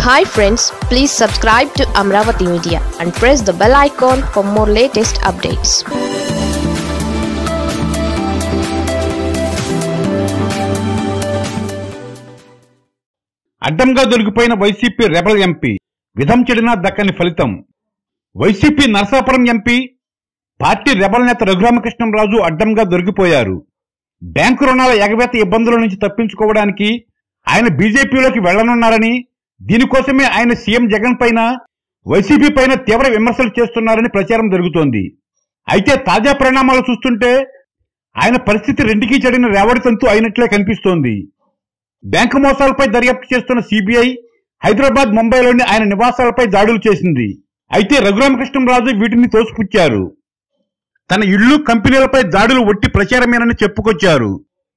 hi friends please subscribe to Amaravati media and press the bell icon for more latest updates అడ్డంగా దొరికిపోయిన YCP rebel MP విధం చెడినా దక్కని ఫలితం YCP Narasapuram MP party rebel నేత రఘురామకృష్ణంరాజు అడ్డంగా దొరికిపోయారు బ్యాంకు రుణాల ఎగవేత ఇబ్బందుల నుంచి తప్పించుకోవడానికి ఆయన బీజేపీలోకి వెళ్లనున్నారని దీనికోసమే ఆయన సీఎం జగన్ పైన వైసీపీ పైన తీవ్ర విమర్శలు చేస్తున్నారని ప్రచారం జరుగుతోంది అయితే తాజా పరిణామాలు చూస్తుంటే ఆయన పరిస్థితి రెండుకి చెడిన రేవడి తంతు అయినట్లే కనిపిస్తోంది బ్యాంకు మోసాలపై దర్యాప్తు చేస్తున్న సిబిఐ హైదరాబాద్ ముంబైలోని ఆయన నివాసాలపై దాడులు చేసింది అయితే రఘురామకృష్ణంరాజు వీటిని తోసిపుచ్చారు తన ఇళ్లు కంపెనీలపై దాడులు ఒట్టి ప్రచారమేనని చెప్పుకొచ్చారు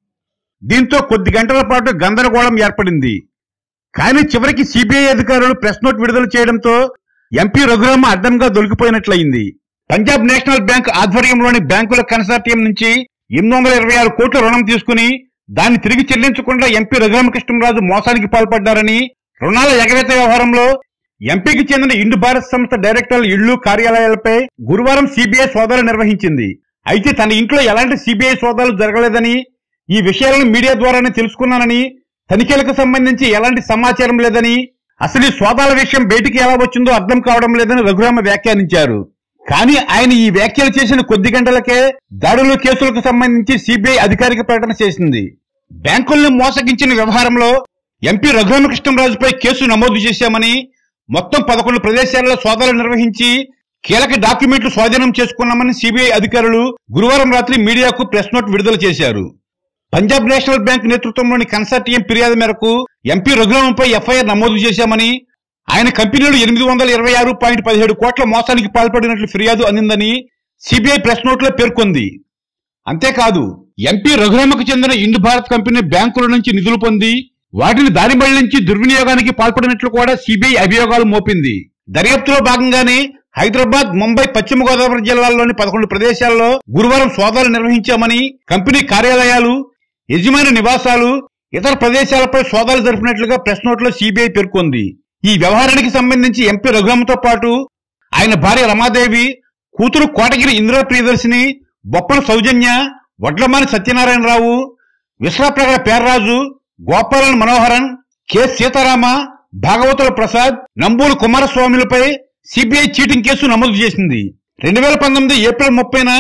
దీంతో కొద్ది గంటల పాటు గందరగోళం ఏర్పడింది కానీ చివరికి సిబిఐ అధికారులు ప్రెస్ నోట్ విడుదల చేయడంతో ఎంపీ రఘురామ అడ్డంగా దొరికిపోయినట్లయింది పంజాబ్ నేషనల్ బ్యాంక్ ఆధ్వర్యంలోని బ్యాంకుల కన్సార్టియం నుంచి ఎనిమిది వందల ఇరవై ఆరు కోట్ల రుణం తీసుకుని దాన్ని తిరిగి చెల్లించకుండా ఎంపీ రఘురామకృష్ణరాజు మోసానికి పాల్పడ్డారని రుణాల ఎగవేత వ్యవహారంలో ఎంపీకి చెందిన ఇండు భారత్ సంస్థ డైరెక్టర్ల ఇళ్లు కార్యాలయాలపై గురువారం సిబిఐ సోదాలు నిర్వహించింది అయితే తన ఇంట్లో ఎలాంటి సిబిఐ సోదాలు జరగలేదని ఈ విషయాలను మీడియా ద్వారానే తెలుసుకున్నానని తనిఖీలకు సంబంధించి ఎలాంటి సమాచారం లేదని అసలు ఈ సోదాల విషయం బయటికి ఎలా వచ్చిందో అర్థం కావడం లేదని రఘురామ వ్యాఖ్యానించారు కానీ ఆయన ఈ వ్యాఖ్యలు చేసిన కొద్ది గంటలకే దాడులు కేసులకు సంబంధించి సిబిఐ అధికారిక ప్రకటన చేసింది బ్యాంకులను మోసగించిన వ్యవహారంలో ఎంపీ రఘురామకృష్ణరాజుపై కేసు నమోదు చేశామని మొత్తం పదకొండు ప్రదేశాల్లో సోదాలు నిర్వహించి కీలక డాక్యుమెంట్లు స్వాధీనం చేసుకున్నామని సిబిఐ అధికారులు గురువారం రాత్రి మీడియాకు ప్రెస్ నోట్ విడుదల చేశారు పంజాబ్ నేషనల్ బ్యాంక్ నేతృత్వంలోని కన్సార్టియం ఫిర్యాదు మేరకు ఎంపీ రఘురామంపై ఎఫ్ఐఆర్ నమోదు చేశామని ఆయన కంపెనీలు ఎనిమిది వందల ఇరవై ఆరు పాయింట్ పదిహేడు కోట్ల మోసానికి పాల్పడినట్లు ఫిర్యాదు అందిందని సిబిఐ ప్రెస్ నోట్లో పేర్కొంది అంతేకాదు ఎంపీ రఘురామకు చెందిన ఇండు భారత్ కంపెనీ బ్యాంకుల నుంచి నిధులు పొంది వాటిని దారి మళ్లించి దుర్వినియోగానికి పాల్పడినట్లు కూడా సిబిఐ అభియోగాలు మోపింది దర్యాప్తులో భాగంగానే హైదరాబాద్ ముంబై పశ్చిమ గోదావరి జిల్లాల్లోని పదకొండు ప్రదేశాల్లో గురువారం సోదాలు నిర్వహించామని కంపెనీ కార్యాలయాలు యజమాని నివాసాలు ఇతర ప్రదేశాలపై సోదాలు జరిపినట్లుగా ప్రెస్ నోట్లో సిబిఐ పేర్కొంది ఈ వ్యవహారానికి సంబంధించి ఎంపీ రఘురామతో పాటు ఆయన భార్య రమాదేవి కూతురు కోటగిరి ఇందిరా ప్రియదర్శిని బొప్పల సౌజన్య వడ్లమాని సత్యనారాయణరావు విశ్రాప్రగడ పేర్రాజు గోపాలన్ మనోహరన్ కె సీతారామ భాగవతుల ప్రసాద్ నంబూరు కుమారస్వామిలపై సిబిఐ చీటింగ్ కేసు నమోదు చేసింది రెండు వేల పంతొమ్మిది ఏప్రిల్ ముప్పైన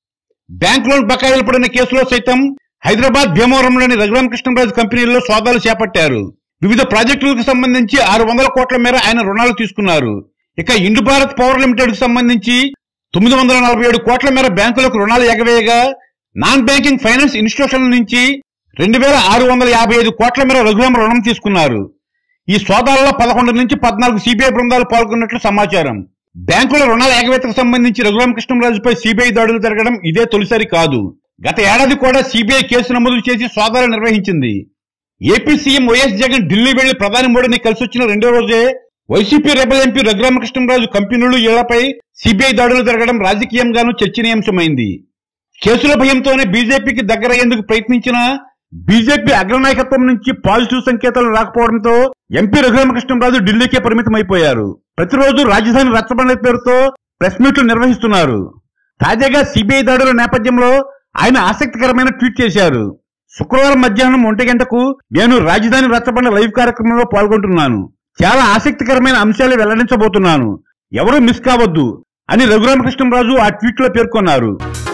బ్యాంక్ లోన్ బకాయిలు పడిన కేసులో సైతం హైదరాబాద్ భీమవరంలోని రఘురామకృష్ణరాజు కంపెనీల్లో సోదాలు చేపట్టారు వివిధ ప్రాజెక్టులకు సంబంధించి ఆరు వందల కోట్ల మేర ఆయన రుణాలు తీసుకున్నారు ఇక ఇండు భారత్ పవర్ లిమిటెడ్ కు సంబంధించి తొమ్మిది వందల నలభై ఏడు కోట్ల మేర బ్యాంకులకు రుణాలు ఎగవేయగా నాన్ బ్యాంకింగ్ ఫైనాన్స్ ఇన్స్టిట్యూషన్ల నుంచి రెండు వేల ఆరు వందల యాభై ఐదు కోట్ల మేర రఘురామ రుణం తీసుకున్నారు ఈ సోదాలలో పదకొండు నుంచి పద్నాలుగు సిబిఐ బృందాలు పాల్గొన్నట్లు సమాచారం బ్యాంకుల రుణాల ఎగవేతకు సంబంధించి రఘురామకృష్ణరాజుపై సిబిఐ దాడులు జరగడం ఇదే తొలిసారి కాదు గత ఏడాది కూడా సిబిఐ కేసు నమోదు చేసి సోదాలు నిర్వహించింది AP CM YS Jagan Delhi వెళ్లి ప్రధాని మోడీని కలిసి వచ్చిన రెండో రోజే వైసీపీ రెబల్ ఎంపీ రఘురామకృష్ణరాజు కంపెనీలు ఇళ్లపై సిబిఐ దాడులు జరగడం రాజకీయంగానూ చర్చనీయాంశమైంది కేసుల భయంతోనే బీజేపీకి దగ్గరయ్యేందుకు ప్రయత్నించిన బీజేపీ అగ్రనాయకత్వం నుంచి పాజిటివ్ సంకేతాలు రాకపోవడంతో ఎంపీ రఘురామకృష్ణరాజు ఢిల్లీకే పరిమితమైపోయారు ప్రతిరోజు రాజధాని రచ్చబండ పేరుతో ప్రెస్ మీట్లు నిర్వహిస్తున్నారు తాజాగా సిబిఐ దాడుల నేపథ్యంలో ఆయన ఆసక్తికరమైన ట్వీట్ చేశారు శుక్రవారం మధ్యాహ్నం ఒంటి గంటకు నేను రాజధాని రచ్చబండ లైవ్ కార్యక్రమంలో పాల్గొంటున్నాను చాలా ఆసక్తికరమైన అంశాలు వెల్లడించబోతున్నాను ఎవరూ మిస్ కావద్దు అని రఘురామకృష్ణరాజు ఆ ట్వీట్ లో పేర్కొన్నారు